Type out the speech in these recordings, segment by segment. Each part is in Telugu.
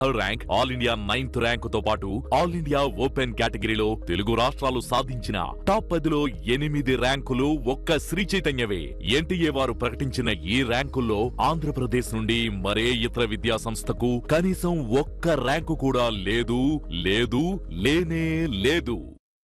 rank all India ninth rank తో పాటు ఆల్ ఇండియా ఓపెన్ కేటగిరీలో తెలుగు రాష్ట్రాలు సాధించిన టాప్ పదిలో ఎనిమిది ర్యాంకులు ఒక్క శ్రీ చైతన్యవే ఎన్టీఏ వారు ప్రకటించిన ఈ ర్యాంకుల్లో ఆంధ్రప్రదేశ్ నుండి మరే ఇతర విద్యా సంస్థకు కనీసం ఒక్క ర్యాంకు కూడా లేదు లేదు లేనే లేదు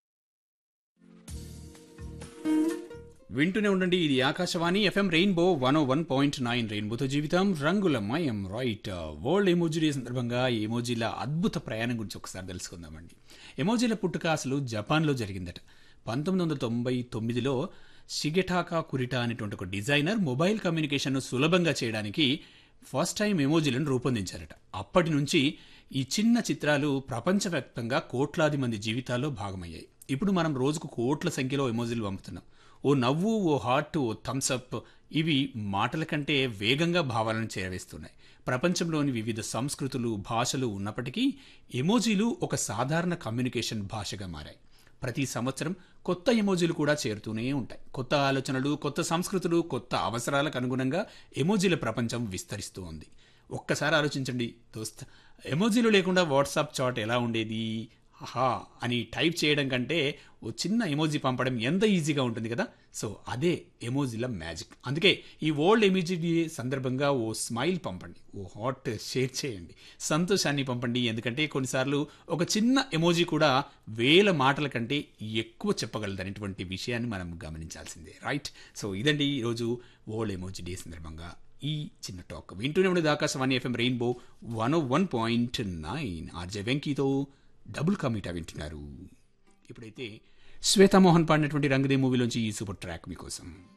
వింటూనే ఉండండి ఇది Akashvani FM rainbow one O one point nine రెయిన్బోతో జీవితం రంగుల మయం రైట్ వరల్డ్ ఎమోజీ డే సందర్భంగా ఈ ఎమోజీల అద్భుత ప్రయాణం గురించి ఒకసారి తెలుసుకుందామండి ఎమోజీల పుట్టుక అసలు జపాన్లో జరిగిందట పంతొమ్మిది వందల తొంభై తొమ్మిదిలో షిగెటాకా కురిటా అనేటువంటి ఒక డిజైనర్ మొబైల్ కమ్యూనికేషన్ను సులభంగా చేయడానికి ఫస్ట్ టైం ఎమోజీలను రూపొందించారట అప్పటి నుంచి ఈ చిన్న చిత్రాలు ప్రపంచవ్యాప్తంగా కోట్లాది మంది జీవితాల్లో భాగమయ్యాయి ఇప్పుడు మనం రోజుకు కోట్ల సంఖ్యలో ఎమోజీలు పంపుతున్నాం ఓ నవ్వు ఓ హార్ట్ ఓ థమ్స్అప్ ఇవి మాటల కంటే వేగంగా భావాలను చేరవేస్తున్నాయి ప్రపంచంలోని వివిధ సంస్కృతులు భాషలు ఉన్నప్పటికీ ఎమోజీలు ఒక సాధారణ కమ్యూనికేషన్ భాషగా మారాయి ప్రతి సంవత్సరం కొత్త ఎమోజీలు కూడా చేరుతూనే ఉంటాయి కొత్త ఆలోచనలు కొత్త సంస్కృతులు కొత్త అవసరాలకు అనుగుణంగా ఎమోజీల ప్రపంచం విస్తరిస్తూ ఉంది ఒక్కసారి ఆలోచించండి దోస్త్ ఎమోజీలు లేకుండా వాట్సాప్ చాట్ ఎలా ఉండేది హా అని టైప్ చేయడం కంటే ఓ చిన్న ఎమోజీ పంపడం ఎంత ఈజీగా ఉంటుంది కదా సో అదే ఎమోజీల మ్యాజిక్ అందుకే ఈ వరల్డ్ ఎమోజీ డే సందర్భంగా ఓ స్మైల్ పంపండి ఓ హాట్ షేర్ చేయండి సంతోషాన్ని పంపండి ఎందుకంటే కొన్నిసార్లు ఒక చిన్న ఎమోజీ కూడా వేల మాటల కంటే ఎక్కువ చెప్పగలదనేటువంటి విషయాన్ని మనం గమనించాల్సిందే రైట్ సో ఇదండి ఈరోజు వరల్డ్ ఎమోజీ డే సందర్భంగా ఈ చిన్న టాక్ వింటూనే ఉండేది Akashvani FM rainbow one one point nine RJ వెంకీతో డబుల్ కమిటా వింటున్నారు ఇప్పుడైతే శ్వేతామోహన్ పాడినటువంటి రంగదే మూవీలోంచి ఈ సూపర్ ట్రాక్ మీకోసం